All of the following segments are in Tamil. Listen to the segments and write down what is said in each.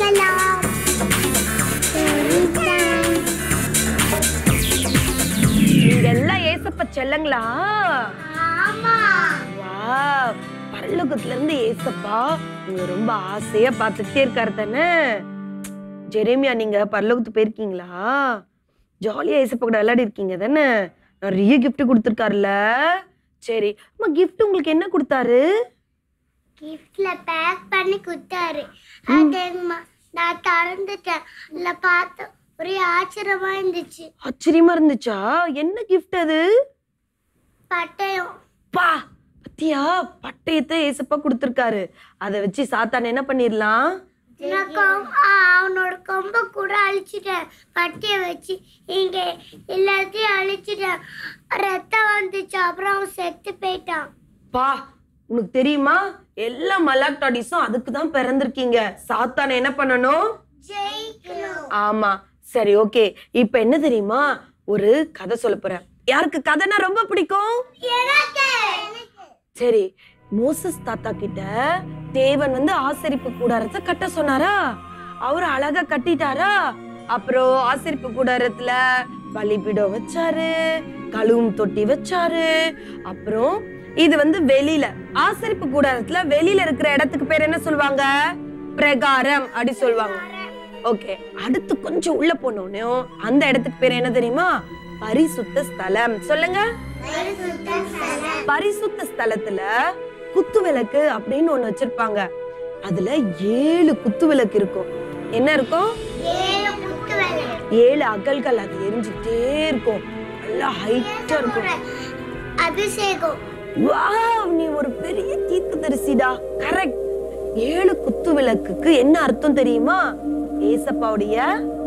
கேட்கலாம் Story time. நீங்க எல்லாம் ஏசப்ப செல்லங்களா ஆமா வாவ் பரலோகத்துல இருந்து ஏசப்பா நீங்க ரொம்ப ஆசையா பார்த்துட்டே இருக்காரு தானே ஜெரேமியா நீங்க பரலோகத்துக்கு போயிருக்கீங்களா ஜாலியா ஏசப்பா கூட விளையாடி இருக்கீங்க தானே நிறைய gift கொடுத்துருக்காருல்ல சரி அம்மா gift உங்களுக்கு என்ன கொடுத்தாரு கிஃப்ட்ல பேக் பண்ணி கொடுத்தாரு அது ம- நான் திறந்துட்டேன் இல்ல பார்த்து ஒரே ஆச்சரியமா இருந்துச்சு ஆச்சரியமா இருந்துச்சா என்ன gift அது பட்டயம் பா பத்தியா பட்டயத்தை ஏசப்பா கொடுத்துருக்காரு அதை வச்சு சாத்தான் என்ன பண்ணிடலாம் நான் கொம்- ஆ, அவனோட கொம்ப கூட அழிச்சிட்டேன் கட்டிய வச்சு இங்க எல்லாத்தையும் அழிச்சிட்டேன் ரத்தம் வந்துச்சு அப்புறம் அவன் செத்து போயிட்டான் பா உனக்கு தெரியுமா எல்லா மலாக் டாடிஸும் அதுக்கு தான் பிறந்திருக்கீங்க சாத்தானை என்ன பண்ணணும் ஜெயிக்கணும் ஆமா சரி ஓகே இப்ப என்ன தெரியுமா ஒரு கதை சொல்ல போறேன் யாருக்கு கதைனா ரொம்ப பிடிக்கும் எனக்கு சரி மோசஸ் தாத்தா கிட்ட தேவன் வந்து ஆசரிப்பு கூடாரத்தை கட்ட சொன்னாரா அவர் அழகா கட்டிட்டாரா அப்புறம் ஆசரிப்பு கூடாரத்துல பலிபீடம் வச்சாரு கழுவும் தொட்டி வச்சாரு அப்புறம் இது வந்து வெளியில ஆசரிப்பு கூடாரத்துல வெளியில இருக்கிற இடத்துக்கு பேர் என்ன சொல்லுவாங்க பிரகாரம் அப்படி சொல்லுவாங்க ஓகே அடுத்து கொஞ்சம் உள்ள போனோடனே அந்த இடத்துக்கு பேர் என்ன தெரியுமா பரிசுத்த ஸ்தலம் சொல்லுங்க பரிசுத்த ஸ்தலத்துல குத்து விளக்கு அப்படின்னு ஒண்ணு வச்சிருப்பாங்க அதுல ஏழு குத்து விளக்கு இருக்கும் என்ன இருக்கும் ஏழு குத்து விளக்கு. ஏழு அகல்கள் அது எரிஞ்சுட்டே இருக்கும் நல்லா ஹைட்டா இருக்கும் அபிஷேகம் வாவ் நீ ஒரு பெரிய தீர்க்கதரிசிடா கரெக்ட் ஏழு குத்து விளக்குக்கு என்ன அர்த்தம் தெரியுமா ஏசப்பாவுடைய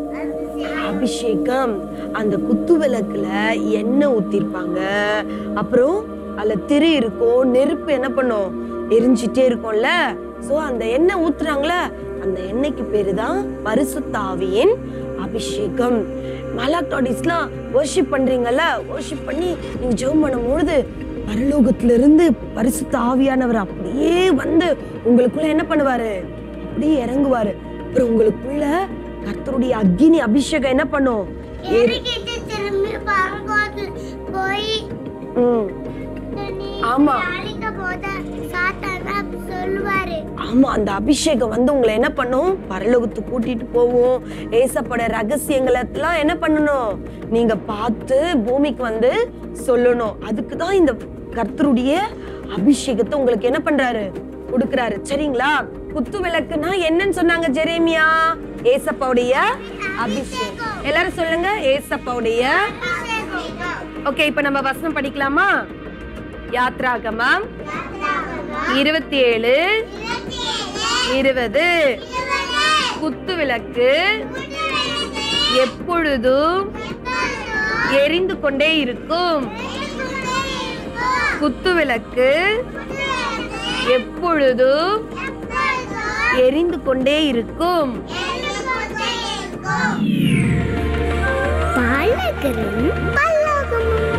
அபிஷேகம் அந்த குத்து விளக்குல எண்ணெய் ஊத்திருப்பாங்க அப்புறம் அதுல திரி இருக்கும் நெருப்பு என்ன பண்ணும் எரிஞ்சிட்டே இருக்கும்ல சோ அந்த எண்ணெய் ஊத்துறாங்களே அந்த எண்ணெய்க்கு பேரு தான் பரிசுத்த ஆவியின் அபிஷேகம் மலாக்டாடிஸ்லாம் வர்ஷிப் பண்றீங்கல்ல வர்ஷிப் பண்ணி நீங்க ஜெபம் பண்ணும்பொழுது பரலோகத்துல இருந்து பரிசுத்த ஆவியானவர் அப்படியே வந்து உங்களுக்குள்ள என்ன பண்ணுவாரு அப்படியே இறங்குவாரு அப்புறம் உங்களுக்குள்ள கர்த்தருடைய அக்கினி அபிஷேகம் என்ன பண்ணும் இறங்கிட்டு திரும்பி பரங்கோது போய் ம், நீ ஆமா. அழிக்க போத சாத்தானா சொல்லுவாரு ஆமா அந்த அபிஷேகம் வந்து உங்களை என்ன பண்ணும் பரலோகத்துக்கு கூட்டிட்டு போவோம் ஏசப்பட ரகசியங்களை எல்லாம் என்ன பண்ணணும் நீங்க பார்த்து பூமிக்கு வந்து சொல்லணும் அதுக்கு தான் இந்த கர்த்தருடைய அபிஷேகத்தை உங்களுக்கு என்ன பண்றாரு கொடுக்கறாரு சரிங்களா குத்து விளக்குனா என்னன்னு சொன்னாங்க ஜெரேமியா ஏசப்பாவுடைய அபிஷேகம் எல்லாரும் சொல்லுங்க ஏசப்பாவுடைய ஓகே இப்ப நம்ம வசனம் படிக்கலாமா யாத்ராகமம் இருபத்தி ஏழு இருபது குத்து விளக்கு எப்பொழுதும் எரிந்து கொண்டே இருக்கும் குத்து விளக்கு எப்பொழுதும் எரிந்து கொண்டே இருக்கும் பாலகரும் பல்லகமும்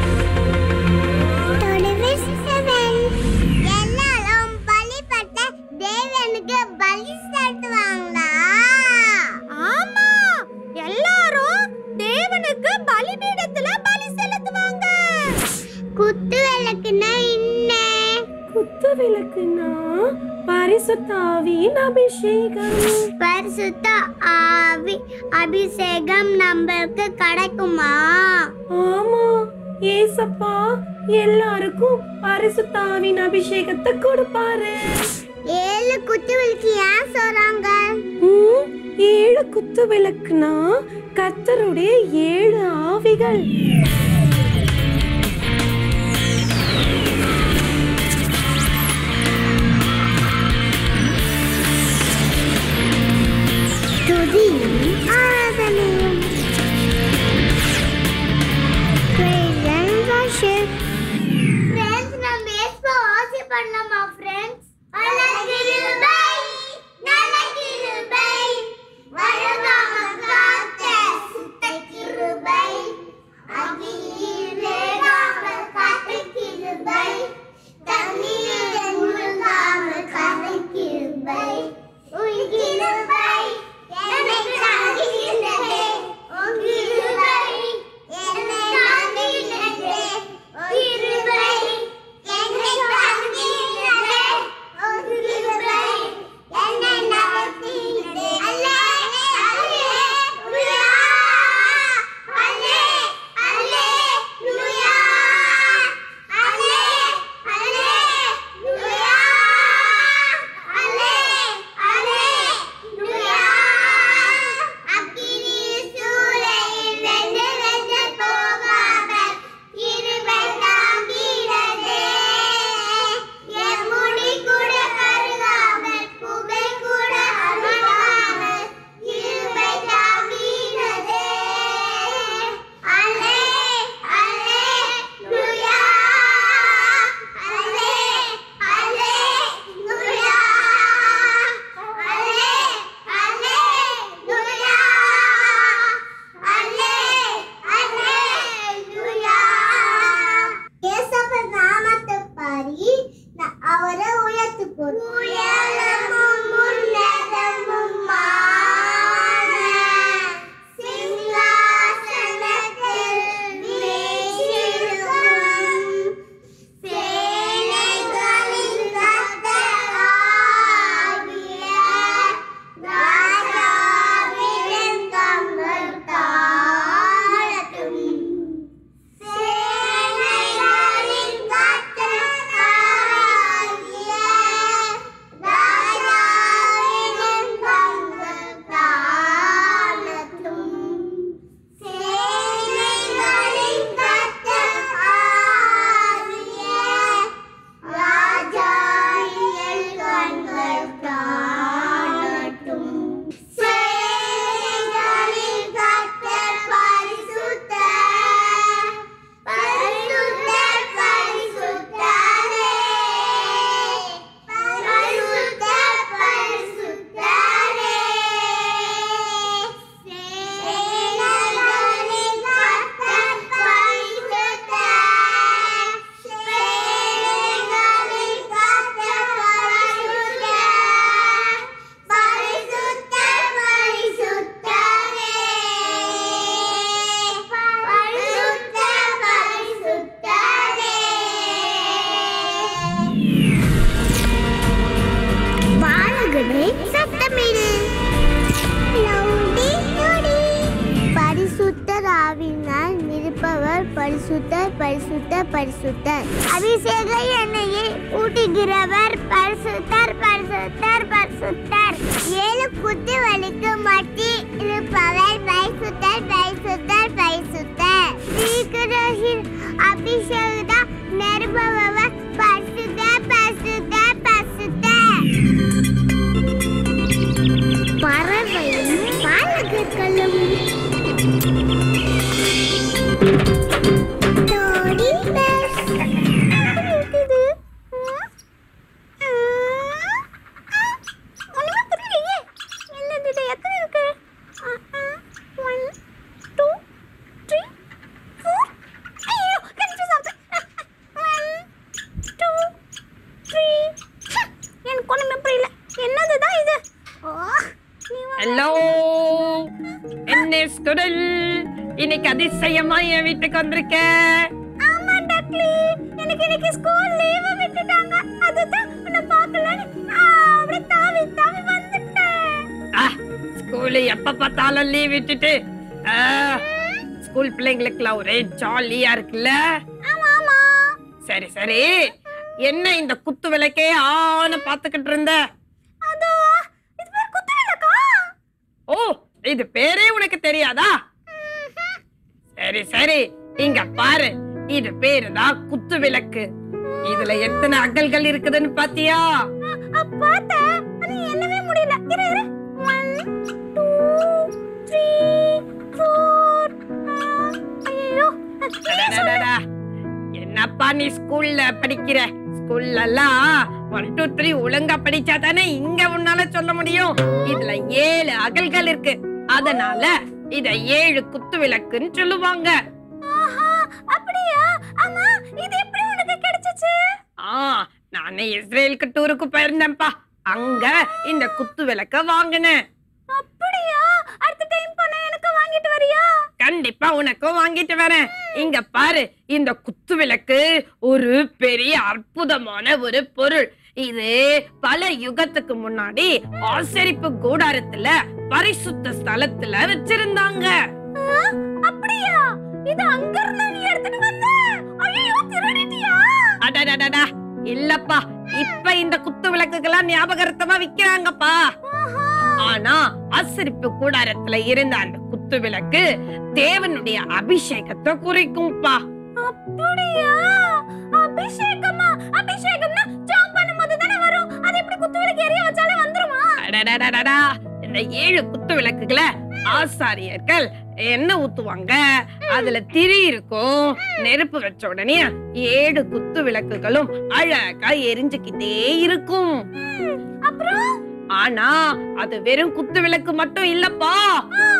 எல்லாரும் பலிப்பட்ட தேவனுக்கு பலி செலுத்துவாங்களா ஆமா எல்லாரும் தேவனுக்கு பலிபீடத்துல பலி செலுத்துவாங்க குத்து விளக்குன்னா என்ன குத்து விளக்குனா பரிசுத்தாவின் அபிஷேகம் பரிசுத்த ஆவி அபிஷேகம் நம்மளுக்கு கிடைக்குமா ஆமா ஏசப்பா எல்லாருக்கும் பரிசுத்தாவின் அபிஷேகத்தை கொடுப்பாரு ஏழு குத்து விளக்கு ஏன் சொல்றாங்க ம், ஏழு குத்து விளக்குனா கர்த்தருடைய ஏழு ஆவிகள் துதியும் ஆராதனையும் Praise and worship. Friends, நம்ம இயேசுவை worship பண்ணலாமா, friends? நல்லகிருபை, நல்லகிருபை, வருகாமல் காத்த சுத்த கிருபை, அகில அவரை உயர்த்து உயரமும் உன்னதமுமான சிங்காசனத்தில் வீற்றிருக்கும் சேனைகளின் கர்த்தராகிய ராஜாவின் தங்கள் தாழட்டும். சேனைகளின் கர்த்தராகிய ராஜாவின் தங்கள் தாழட்டும். சேனைகளின் கர்த்தராகிய ராஜாவின் கண்கள் காணட்டும். சேனைகளின் கர்த்தர் பரிசுத்தர். பரிசுத்தர், பரிசுத்தரே. பரிசுத்தர், பரிசுத்தரே. சேனைகளின் கர்த்தர் பரிசுத்தர். சேனைகளின் கர்த்தர் பரிசுத்தர். பரிசுத்தர், பரிசுத்தரே. பரிசுத்தர், பரிசுத்தரே. பாலகனே சத்தமிடு லவுடி லவுடி. பரிசுத்தர் ஆவினால் நிற்பவர் பரிசுத்தர் பரிசுத்தர் பரிசுத்தர் அபிஷேக எண்ணெயை ஊட்டுகிறவர் பரிசுத்தர் பரிசுத்தர் பரிசுத்தர் ஏழு குத்து வலிக்கு மட்டி இருப்பவர் பரிசுத்தர் பரிசுத்தர் பரிசுத்தர் சீக்கிரம் அபிஷேகதா நிற்பவர் பரிசுத்தர் பரிசுத்தர் பரிசுத்தர் பறவையும் பாலகர்களும் டோடி பெஸ். இருக்குது. ம்? ம்? ஒண்ணுமே புரியலையே. என்னது இது? எத்தனை இருக்கு? ஆ, ஆ. One, two, three, four. ஐயோ, confuse ஆகுது. One, two, three. ச்சே, எனக்கு ஒண்ணுமே புரியல என்னதுதான் இது ஓ நீ வா- ஹலோ என்ன ஸ்டூடெண்ட் இன்னைக்கு அதிசயமா என் வீட்டுக்கு வந்திருக்க ஆமா டக்லி எனக்கு இன்னைக்கு ஸ்கூல் லீவ் விட்டுட்டாங்க அதுதான் உன்னை பார்க்கலன்னு ஆ, அப்படியே தாவி தாவி வந்துட்டேன் ஸ்கூலு எப்ப பார்த்தாலும் லீவ் விட்டுட்டு ஆ, ஸ்கூல் பிள்ளைங்களுக்குலாம் ஒரே ஜாலியா இருக்குல்ல ஆமா ஆமா சரி சரி என்ன இந்த குத்து விளக்கே ஆன பாத்துக்கிட்டு இருந்த அதோ இது பேர் குத்துவிளக்கா ஓ இது பேரே உனக்கு தெரியாதா சரி சரி இங்க பாரு இது பேரு தான் குத்து விளக்கு இதுல எத்தனை அகல்கள் இருக்குதுன்னு பாத்தியா பார்த்தேன் அது என்னவே முடியல இரு இரு ஒன் டூ த்ரீ ஃபோர் ஐயோ அடடடடா. என்னப்பா நீ ஸ்கூல்ல படிக்கிற ஸ்கூல்ல எல்லாம் ஒன் டூ த்ரீ ஒழுங்கா படிச்சா தானே இங்க உன்னால சொல்ல முடியும் இதுல ஏழு அகல்கள் இருக்கு அதனால இத ஏழு குத்து விளக்குன்னு சொல்லுவாங்க ஆஹா அப்படியா ஆமா இது எப்படி உனக்கு கிடைச்சிச்சு ஆ நானே இஸ்ரேலுக்கு டூருக்கு போயிருந்தேன்ப்பா அங்க இந்த குத்து விளக்க வாங்கினேன் அப்படியா அடுத்த டைம் போனா எனக்கு வாங்கிட்டு வரியா கண்டிப்பா உனக்கும் வாங்கிட்டு வரேன் இங்க பாரு இந்த குத்து விளக்கு ஒரு பெரிய அற்புதமான ஒரு பொருள் இது பல யுகத்துக்கு முன்னாடி ஆசரிப்பு கூடாரத்துல பரிசுத்த ஸ்தலத்துல வச்சிருந்தாங்க ஆ, அப்படியா இது அங்க இருந்தா நீ எடுத்துட்டு வந்த ஐயோ திருடிட்டியா அடடடடா இல்லப்பா இப்ப இந்த குத்து விளக்குகள்லாம் ஞாபகார்த்தமா விக்கிறாங்கப்பா ஆஹா ஆனா ஆசரிப்பு கூடாரத்துல இருந்த அந்த குத்து விளக்கு தேவனுடைய அபிஷேகத்தை குறிக்கும்பா அப்படியா அபிஷேகமா அபிஷேகம்னா ஜம்ப் பண்ணும்போது தானே வரும் அது எப்படி குத்து விளக்கு எரிய வச்சாலே வந்துருமா அடடடடடா. இந்த ஏழு குத்து விளக்குகளை ஆசாரியர்கள் எண்ணெய் ஊத்துவாங்க அதுல திரி இருக்கும் நெருப்பு வச்ச உடனே ஏழு குத்து விளக்குகளும் அழகா எரிஞ்சுக்கிட்டே இருக்கும் அப்புறம் ஆனா அது வெறும் குத்து விளக்கு மட்டும் இல்லப்பா ஆ,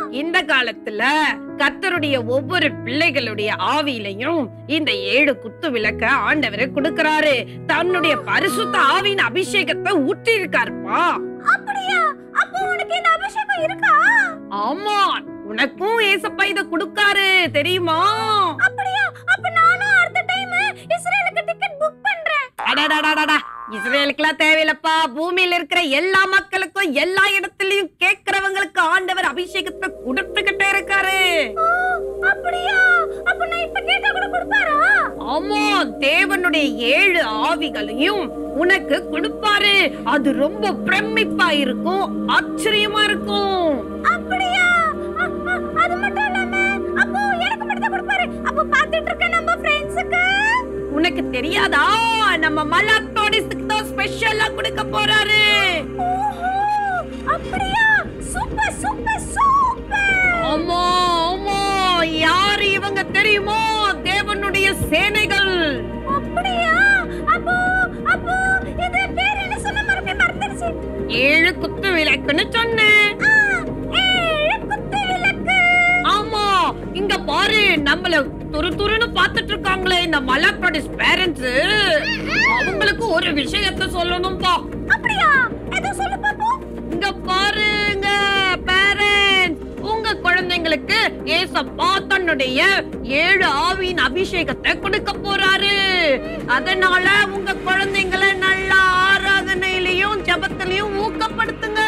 இந்த காலத்துல கர்த்தருடைய ஒவ்வொரு பிள்ளைகளுடைய ஆவியிலையும் இந்த ஏழு குத்து விளக்க ஆண்டவர் கொடுக்கறாரு தன்னுடைய பரிசுத்த ஆவியின் அபிஷேகத்தை ஊற்றி இருக்காருப்பா அப்படியா அப்போ உனக்கு இந்த அபிஷேகம் இருக்கா ஆமா உனக்கும் ஏசப்பா இத கொடுக்காரு தெரியுமா அப்படியா அப்ப நானும் அடுத்த டைம் இஸ்ரேலுக்கு டிக்கெட் புக் பண்றேன் அடடடடடா இஸ்ரேலுக்குலாம் தேவையில்லப்பா பூமியில இருக்கிற எல்லா மக்களுக்கும் எல்லா இடத்துலயும் கேக்குறவங்களுக்கு ஆண்டவர் அபிஷேகத்தை கொடுத்துக்கிட்டே இருக்காரு ஓ, அப்படியா அப்ப நான் இப்ப கேட்டா கூட கொடுப்பாரா ஆமா தேவனுடைய ஏழு ஆவிகளையும் உனக்கு கொடுப்பாரு அது ரொம்ப பிரமிப்பா இருக்கும் ஆச்சரியமா இருக்கும் அப்படியா அ, அ, அது மட்டும் இல்லாம அப்போ எனக்கு மட்டும் தான் கொடுப்பாரு அப்போ பாத்துட்டு இருக்க நம்ம ஃப்ரெண்ட்ஸுக்கு உனக்கு தெரியாதா நம்ம மலாத்தோடிஸ்க்கு தான் ஸ்பெஷலா கொடுக்க போறாரு ஓஹோ அப்படியா சூப்பர் சூப்பர் சூப்பர் ஆமா ஆமா யாரு இவங்க தெரியுமோ தேவனுடைய சேனைகள் அப்படியா அப்போ அப்போ இது பேர் என்ன சொன்ன மறுபடியும் மறந்துருச்சு ஏழு குத்து விளக்குன்னு சொன்னேன் ஆ, ஏழு குத்து விளக்கு ஆமா இங்க பாரு நம்மள துரு துருன்னு பாத்துட்டு இருக்காங்களே இந்த மலாக்கோடிஸ் பேரண்ட்ஸ் அவங்களுக்கு ஒரு விஷயத்த சொல்லணும்பா அப்படியா எதோ சொல்லு பாப்போம் இங்க பாருங்க பேரண்ட்ஸ் உங்க குழந்தைங்களுக்கு ஏசப்பா தன்னுடைய ஏழு ஆவியின் அபிஷேகத்தை கொடுக்க போறாரு அதனால உங்க குழந்தைங்களை நல்லா ஆராதனையிலயும் ஜபத்திலையும் ஊக்கப்படுத்துங்க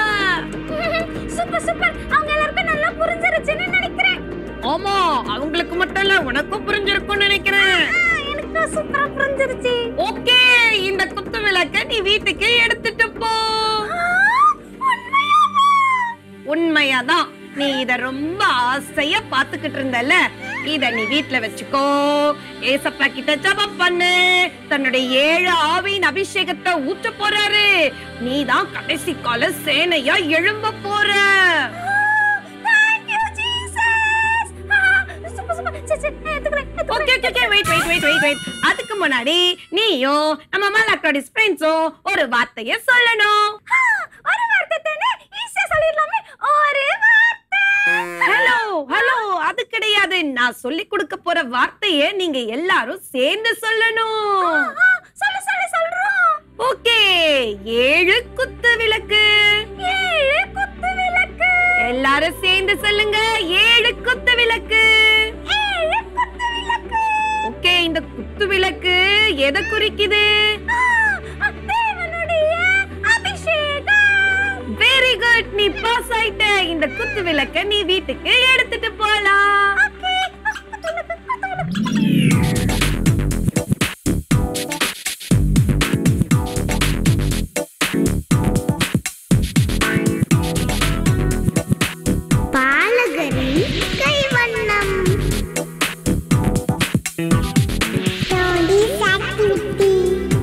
சூப்பர் சூப்பர் அவங்க எல்லாருக்கும் நல்லா புரிஞ்சிருச்சுன்னு நினைக்கிறேன் ஆமா அவங்களுக்கு மட்டும் இல்ல உனக்கும் புரிஞ்சிருக்கும்னு நினைக்கிறேன் ஆ, எனக்கு சூப்பரா புரிஞ்சிருச்சு ஓகே இந்த குத்து விளக்க நீ வீட்டுக்கு எடுத்துட்டு போ ஆ, உண்மையாவா? உண்மையாதான் நீ இத ரொம்ப ஆசையா பாத்துக்கிட்டு இருந்தல இத நீ வீட்ல வச்சுக்கோ ஏசப்பா கிட்ட ஜெபம் பண்ணு தன்னுடைய ஏழு ஆவியின் அபிஷேகத்தை ஊற்ற போறாரு நீ தான் கடைசி கால சேனையா எழும்ப போற Thank you, Jesus. ஆ, சூப்பர் சூப்பர் சரி சரி நான் எடுத்துக்கிறேன் எடுத்துக்கிறேன். Okay okay okay wait wait wait wait wait அதுக்கு முன்னாடி நீயும் நம்ம மலாக்கோடி ஃப்ரெண்ட்ஸும் ஒரு வார்த்தைய சொல்லணும் ஆ, ஒரு வார்த்தை தானே ஈஸியா சொல்லிடலாமே ஒரு வார்த்தை ஹலோ ஹலோ அது கிடையாது நான் சொல்லி கொடுக்க போற வார்த்தையை நீங்க எல்லாரும் சேர்ந்து சொல்லணும் ஆ, சொல்லு சொல்லு சொல்றோம் ஓகே ஏழு குத்து விளக்கு ஏழு குத்து விளக்கு எல்லாரும் சேர்ந்து சொல்லுங்க ஏழு குத்து விளக்கு ஏழு குத்து விளக்கு ஓகே இந்த குத்து விளக்கு எதை குறிக்குது ஆ, தேவனுடைய அபிஷேகம் வெரி குட் நீ பாஸ் ஆயிட்ட இந்த குத்து விளக்க நீ வீட்டுக்கு எடுத்துட்டு போலாம் ஓகே குத்து விளக்கு குத்து விளக்கு பாலகரின் கைவண்ணம் Notice activity.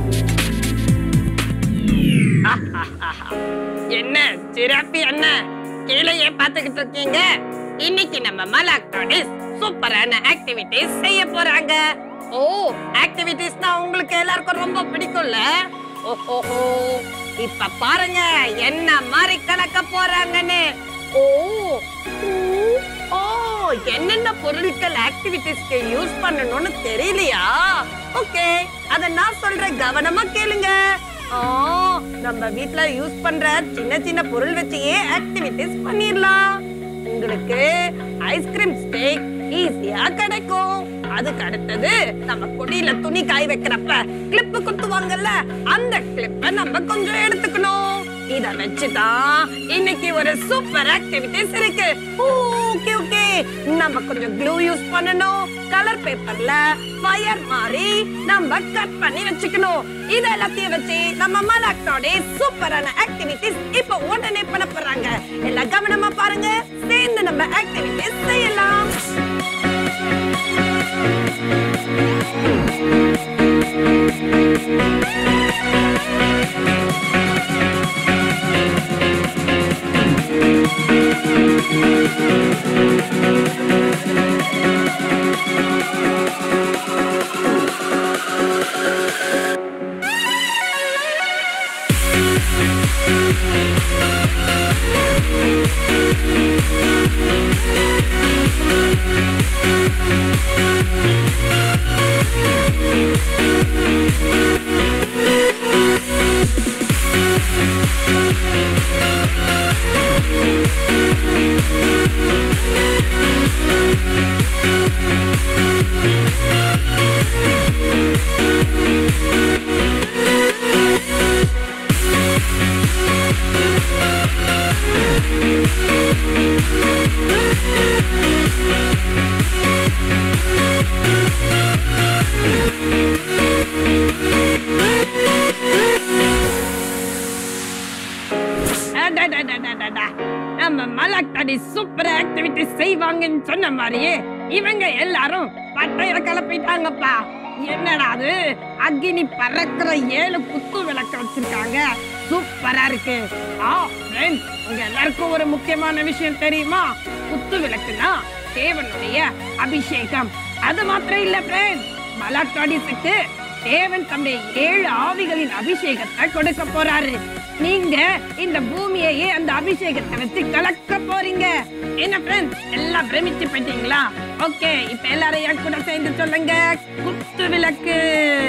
என்ன சிறப்பு என்ன கீழே பாத்துக்கிட்டு இருக்கீங்க இன்னைக்கு நம்ம மலாக்கோட சூப்பரான ஆக்டிவிட்டிஸ் செய்ய போறாங்க ஓ ஆக்டிவிட்டிஸ்னா உங்களுக்கு எல்லாருக்கும் ரொம்ப பிடிக்கும்ல ஓஹோ இப்ப பாருங்க என்ன மாதிரி கலக்க போறாங்கன்னு ஓ ஊ, ஓ என்னென்ன பொருட்கள் ஆக்டிவிட்டிஸ்க்கு யூஸ் பண்ணணும்னு தெரியலையா ஓகே அத நான் சொல்றேன் கவனமா கேளுங்க ஆ, நம்ம வீட்ல யூஸ் பண்ற சின்ன சின்ன பொருள் வச்சே ஆக்டிவிட்டிஸ் பண்ணிடலாம் உங்களுக்கு ஐஸ்கிரீம் ஸ்டேக் ஈஸியா கிடைக்கும் அதுக்கு அடுத்தது நம்ம கொடியில துணி காய வைக்கிறப்ப கிளிப் குத்துவாங்கல்ல அந்த கிளிப்ப நம்ம கொஞ்சம் எடுத்துக்கணும் இத வச்சுதான் இன்னைக்கு ஒரு சூப்பர் ஆக்டிவிட்டிஸ் இருக்கு ஓகே ஓகே நம்ம கொஞ்சம் க்ளூ யூஸ் பண்ணணும் கலர் பேப்பர்ல ஃபயர் மாதிரி நம்ம கட் பண்ணி வச்சுக்கணும் இத எல்லாத்தையும் வச்சு நம்ம மலாக்டோட சூப்பரான ஆக்டிவிட்டிஸ் இப்ப உடனே பண்ண போறாங்க எல்லாம் கவனமா பாருங்க சேர்ந்து நம்ம ஆக்டிவிட்டிஸ் செய்யலாம் அடடடடடடா. நம்ம மலக்கடி சூப்பர் ஆக்டிவிட்டி செய்வாங்கன்னு சொன்ன மாதிரியே இவங்க எல்லாரும் பட்டைய கிளப்பிட்டாங்கப்பா என்னடா அது அக்னி பறக்கிற ஏழு குத்து விளக்க வச்சிருக்காங்க சூப்பரா இருக்கு ஆ friends, உங்க எல்லாருக்கும் ஒரு முக்கியமான விஷயம் தெரியுமா குத்து விளக்குனா தேவனுடைய அபிஷேகம் அது மாத்திரம் இல்ல ஃப்ரெண்ட்ஸ் மலாட்டாடிஸுக்கு தேவன் தம்முடைய ஏழு ஆவிகளின் அபிஷேகத்தை கொடுக்க போறாரு நீங்க இந்த பூமியையே அந்த அபிஷேகத்தை வச்சு கலக்க போறீங்க என்ன ஃப்ரெண்ட்ஸ் எல்லாம் பிரமிச்சு போயிட்டீங்களா ஓகே இப்ப எல்லாரும் என் கூட சேர்ந்து சொல்லுங்க குத்து விளக்கு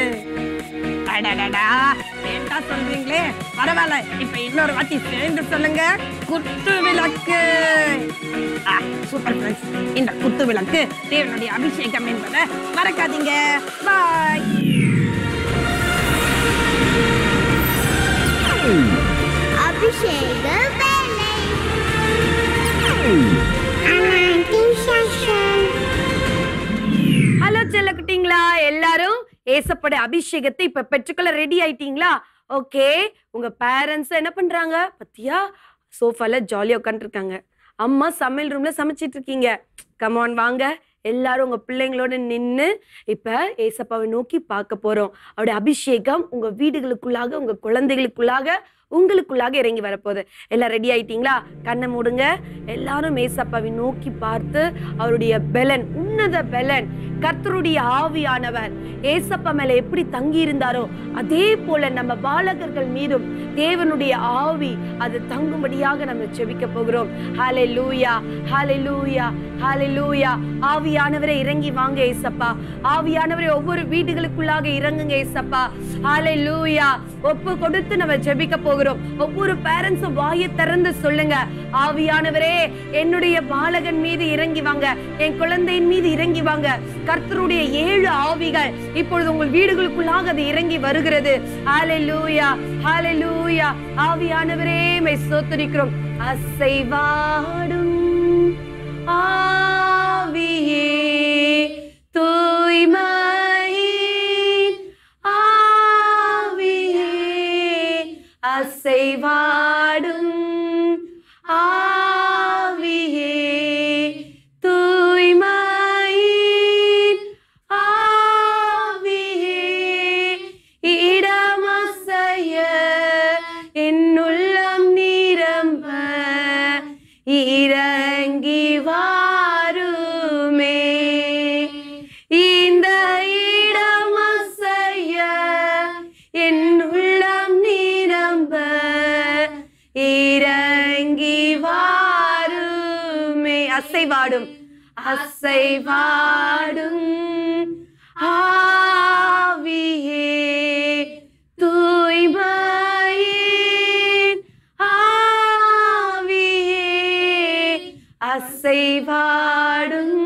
அடடடா லேட்டா சொல்றீங்களே பரவாயில்ல இப்ப இன்னொரு வாட்டி சேர்ந்து சொல்லுங்க குத்து விளக்கு ஆ, சூப்பர் ஃப்ரெண்ட்ஸ் இந்த குத்து விளக்கு தேவனுடைய அபிஷேகம் என்பதை மறக்காதீங்க பாய் அபிஷேக வேலை Anointing session. ஹலோ செல்லக்குட்டீங்களா எல்லாரும் ஏசப்பட அபிஷேகத்தை இப்ப பெற்றுக்கொள்ள ரெடி ஆயிட்டீங்களா ஓகே உங்க பேரண்ட்ஸ் என்ன பண்றாங்க பத்தியா சோஃபால ஜாலியா உட்காந்துருக்காங்க அம்மா சமையல் ரூம்ல சமைச்சிட்டு இருக்கீங்க கமான் வாங்க எல்லாரும் உங்க பிள்ளைங்களோட நின்னு இப்ப ஏசப்பாவை நோக்கி பார்க்க போறோம் அவருடைய அபிஷேகம் உங்க வீடுகளுக்குள்ளாக உங்க குழந்தைகளுக்குள்ளாக உங்களுக்குள்ளாக இறங்கி வரப்போகுது எல்லாம் ரெடி ஆயிட்டீங்களா கண்ணை மூடுங்க எல்லாரும் ஏசப்பாவை நோக்கி பார்த்து அவருடைய பெலன் உன்னத பெலன் கர்த்தருடைய ஆவியானவர் ஏசப்பா மேல எப்படி தங்கி இருந்தாரோ அதே போல நம்ம பாலகர்கள் மீதும் தேவனுடைய ஆவி அது தங்கும்படியாக நம்ம செபிக்க போகிறோம் ஹாலே லூயா ஹாலே லூயா ஹாலே லூயா ஆவியானவரை இறங்கி வாங்க ஏசப்பா ஆவியானவரை ஒவ்வொரு வீடுகளுக்குள்ளாக இறங்குங்க ஏசப்பா ஹாலே லூயா ஒப்பு கொடுத்து நம்ம ஜெபிக்க போகிறோம் ஒவ்வொரு பேரண்ட்ஸும் வாயை திறந்து சொல்லுங்க ஆவியானவரே என்னுடைய பாலகன் மீது இறங்கி வாங்க என் குழந்தையின் மீது இறங்கி வாங்க கர்த்தருடைய ஏழு ஆவிகள் இப்பொழுது உங்கள் வீடுகளுக்குள்ளாக அது இறங்கி வருகிறது ஹalleluya ஹalleluya ஆவியானவரே மை ஸ்தோத்திரிக்கிறோம் அசைவாடும் ஆவியே தூய்மையின் ஆவியே அசைவாடும் ஆவியே தூய்மையின் ஆவியே இடமசைய என்னுள்ளம் நிரம்ப இறங்கி வாருமே இந்த இடமசைய என்னுள்ளம் நிரம்ப இறங்கி வாருமே அசைவாடும் அசைவாடும் ஆவியே தூய்மையின் ஆவியே அசைவாடும்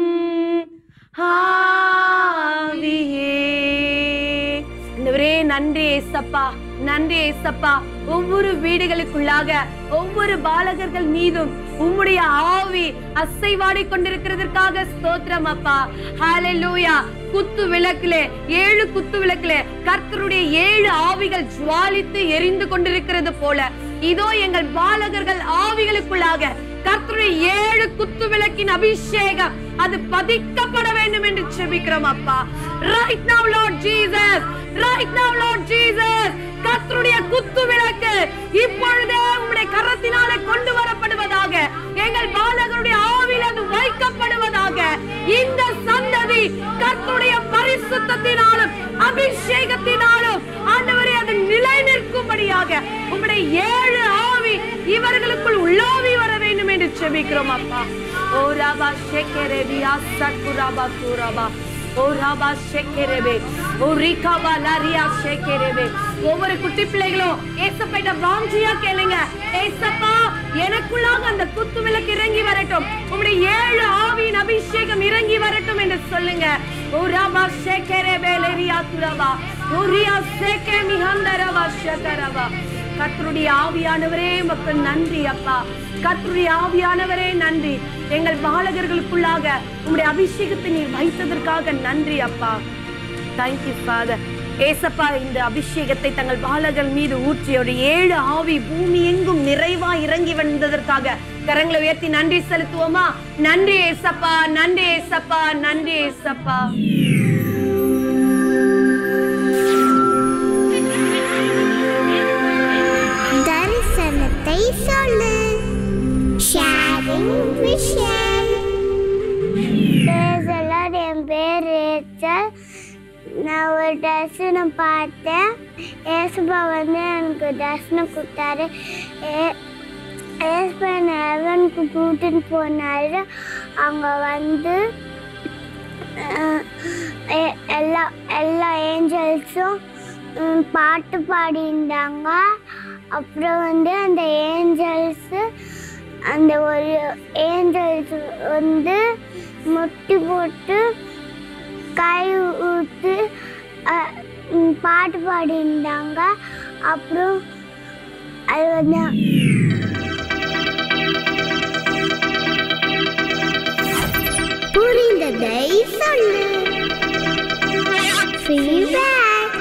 ஆவியே ஆண்டவரே நன்றி ஏசப்பா நன்றி ஏசப்பா ஒவ்வொரு வீடுகளுக்குள்ளாக ஒவ்வொரு பாலகர்கள் மீதும் உம்முடைய ஆவி அசைவாடி கொண்டிருக்கிறதற்காக ஸ்தோத்திரம் அப்பா ஹalleluya குத்து விளக்கிலே ஏழு குத்து விளக்கிலே கர்த்தருடைய ஏழு ஆவிகள் ஜுவாலித்து எரிந்து கொண்டிருக்கிறது போல இதோ எங்கள் பாலகர்கள் ஆவிகளுக்குள்ளாக கர்த்தருடைய ஏழு குத்து விளக்கின் அபிஷேகம் அது பதிக்கப்பட வேண்டும் என்று செபிக்கிறோம் அப்பா right now Lord Jesus right now Lord Jesus கர்த்தருடைய குத்து விளக்கு இப்பொழுதே உம்முடைய கரத்தினாலே கொண்டு வரப்படுவதாக எங்கள் பாலகருடைய ஆவியில் அது வைக்கப்படுவதாக இந்த சந்ததி கர்த்தருடைய பரிசுத்தத்தினாலும் அபிஷேகத்தினாலும் ஆண்டவரே அது நிலை நிற்கும்படியாக உம்முடைய ஏழு ஆவி இவர்களுக்குள் உள்ளாவி வர வேண்டும் என்று செபிக்கிறோம் அப்பா ஓ ராபா ஷெக்கெரேபியா சத்குராபா தூராபா ஓ ராபா ஷெக்கெரேபே ஓ ரிகாபா லரியா ஷெக்கெரேபே ஒவ்வொரு குட்டி பிள்ளைகளும் ஏசப்பைட்ட வாஞ்சியா கேளுங்க ஏசப்பா எனக்குள்ளாக அந்த குத்து விளக்கு இறங்கி வரட்டும் உங்களுடைய ஏழு ஆவியின் அபிஷேகம் இறங்கி வரட்டும் என்று சொல்லுங்க ஓ ராபா ஷெக்கெரேபே லரியா துராபா ஓ ரியா ஷெக்கே மிஹந்தரவா ஷெக்கரவா கர்த்தருடைய ஆவியானவரே மக்கள் நன்றி அப்பா கர்த்தருடைய ஆவியானவரே நன்றி எங்கள் பாலகர்களுக்குள்ளாக உங்களுடைய அபிஷேகத்தை நீர் வைத்ததற்காக நன்றி அப்பா தேங்க்யூ ஃபாதர் ஏசப்பா இந்த அபிஷேகத்தை தங்கள் பாலகர் மீது ஊற்றி ஒரு ஏழு ஆவி பூமி எங்கும் நிறைவா இறங்கி வந்ததற்காக கரங்களை உயர்த்தி நன்றி செலுத்துவோமா நன்றி ஏசப்பா நன்றி ஏசப்பா நன்றி ஏசப்பா தரிசனத்தை சொல்லு ஷேரிங் விஷன் பேசலாம் என் பேர் ரேச்சல் நான் ஒரு தரிசனம் பார்த்தேன் ஏசுபா வந்து எனக்கு தரிசனம் கொடுத்தாரு ஏ- ஏசுபா என்னை ஹெவனுக்கு கூட்டின்னு போனாரு அங்கே வந்து அஹ், எ- எல்லா எல்லா ஏஞ்சல்ஸும் ம், பாட்டு பாடியிருந்தாங்க அப்புறம் வந்து அந்த ஏஞ்சல்ஸு அந்த ஒரு ஏஞ்சல்ஸ் வந்து முட்டி போட்டு கை ஊத்து அஹ், ம், பாட்டு பாடியிருந்தாங்க அப்புறம் அது வந்து புரிந்ததை சொல்லு ஃபீட்பேக்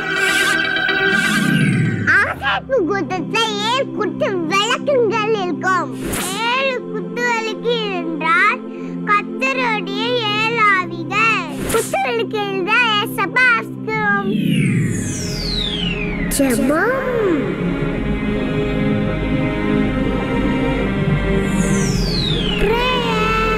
ஆசாப்பு கூட்டத்தில் ஏழு குத்து விளக்குகள் இருக்கும் ஏழு குத்து விளக்கு என்றால் கத்தருடைய ஏழு ஆவிகள் குத்து விளக்கு என்றால் ஏசப்பா அஸ்திரம் ஜெபம் prayer.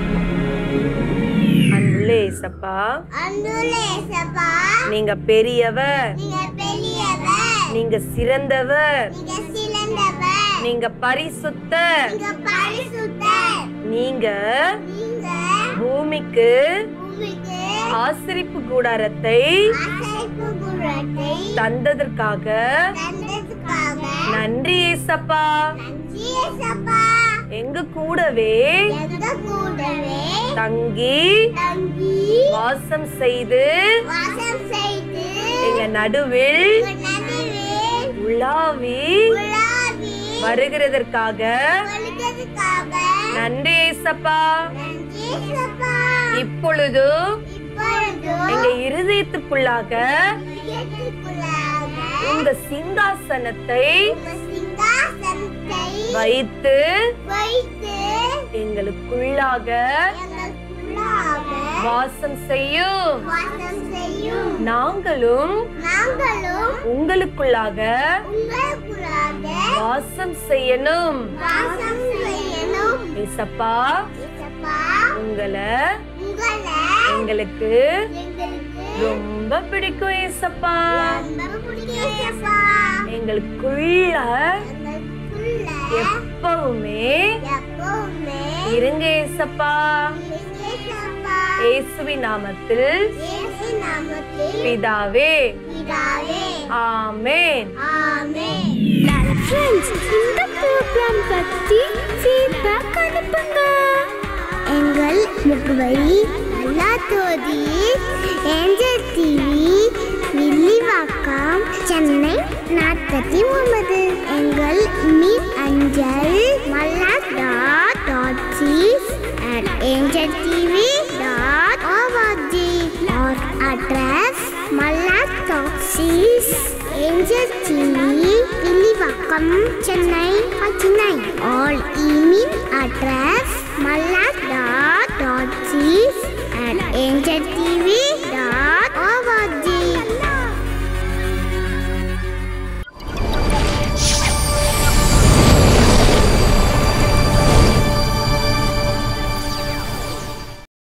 அன்புள்ள ஏசப்பா அன்புள்ள ஏசப்பா நீங்க பெரியவர் நீங்க பெரியவர் நீங்க சிறந்தவர் நீங்க சிறந்தவர் நீங்க பரிசுத்தர் நீங்க பரிசுத்தர் நீங்க நீங்க பூமிக்கு பூமிக்கு ஆசிரிப்பு கூடாரத்தை அசைப்பு குரத்தை தந்ததற்காக தந்ததுக்காக நன்றி ஏசப்பா நன்றி ஏசப்பா எங்க கூடவே எங்க கூடவே தங்கி தங்கி வாசம் செய்து வாசம் செய்து எங்க நடுவில் உங்கள் நடுவில் உலாவி உலாவி வருகிறதற்காக வருகிறதுக்காக நன்றி ஏசப்பா நன்றி ஏசப்பா இப்பொழுது இப்பொழுது எங்க இருதயத்துக்குள்ளாக இதயத்துக்குள்ளாக உங்க சிங்காசனத்தை உங்க சிங்காசனத்தை வைத்து வைத்து எங்களுக்குள்ளாக எங்களுக்குள்ளாக வாசம் செய்யும் வாசம் செய்யும் நாங்களும் நாங்களும் உங்களுக்குள்ளாக உங்களுக்குள்ளாக வாசம் செய்யணும் வாசம் செய்யணும் ஏசப்பா இசப்பா உங்களை உங்களை எங்களுக்கு எங்களுக்கு ரொம்ப பிடிக்கும் ஏசப்பா ரொம்ப பிடிக்கும் இசப்பா எங்களுக்குள்ள எங்களுக்குள்ள எப்பவுமே எப்பவுமே இருங்க ஏசப்பா இசப்பா இயேசுவின் நாமத்தில் இயேசு நாமத்தில் பிதாவே பிதாவே ஆமென் ஆமென் ஃப்ரெண்ட்ஸ் இந்த ப்ரோக்ராம் பத்தி ஃபீட்பேக் அனுப்புங்க எங்கள் முகவரி அல்லா தோதி ஏஞ்சல் டிவி வில்லிவாக்கம் சென்னை நாற்பத்தி ஒன்பது எங்கள் மீட் அஞ்சல் மல்லாக் டாட் டாட் சீஸ் at angeltv.org or address Malak Toxis Angel TV Piliwakam Chennai 49 all